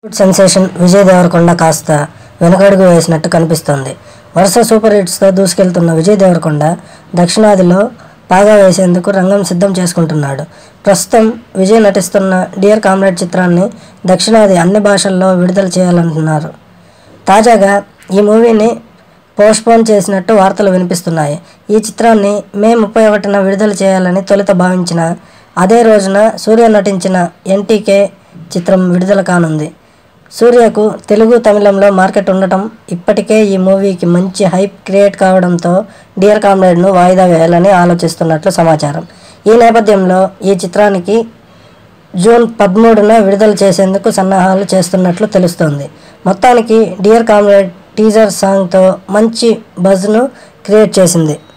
Bollywood sensation Vijay Devarakonda కాస్త వెనకడుగు వేసినట్టు కనిపిస్తోంది వరుస సూపర్ హిట్స్తో దూసుకెళ్తున్న విజయ్ దేవరకొండ దక్షిణాదిలో పాగా వేసేందుకు రంగం సిద్ధం చేసుకుంటున్నాడు ప్రస్తుతం విజయ్ నటిస్తున్న డియర్ కామ్రేడ్ చిత్రాన్ని దక్షిణాది అన్ని భాషల్లో విడుదల చేయాలంటున్నారు తాజాగా ఈ మూవీని పోస్ట్పోన్ చేసినట్టు వార్తలు వినిపిస్తున్నాయి ఈ చిత్రాన్ని మే ముప్పై ఒకటిన విడుదల చేయాలని తొలుత భావించిన అదే రోజున సూర్య నటించిన ఎన్టీకే చిత్రం విడుదల కానుంది సూర్యకు తెలుగు తమిళంలో మార్కెట్ ఉండటం ఇప్పటికే ఈ మూవీకి మంచి హైప్ క్రియేట్ కావడంతో డియర్ కామ్రేడ్ను వాయిదా వేయాలని ఆలోచిస్తున్నట్లు సమాచారం ఈ నేపథ్యంలో ఈ చిత్రానికి జూన్ పదమూడున విడుదల చేసేందుకు సన్నాహాలు చేస్తున్నట్లు తెలుస్తోంది మొత్తానికి డియర్ కామ్రేడ్ టీజర్ సాంగ్తో మంచి బజ్ను క్రియేట్ చేసింది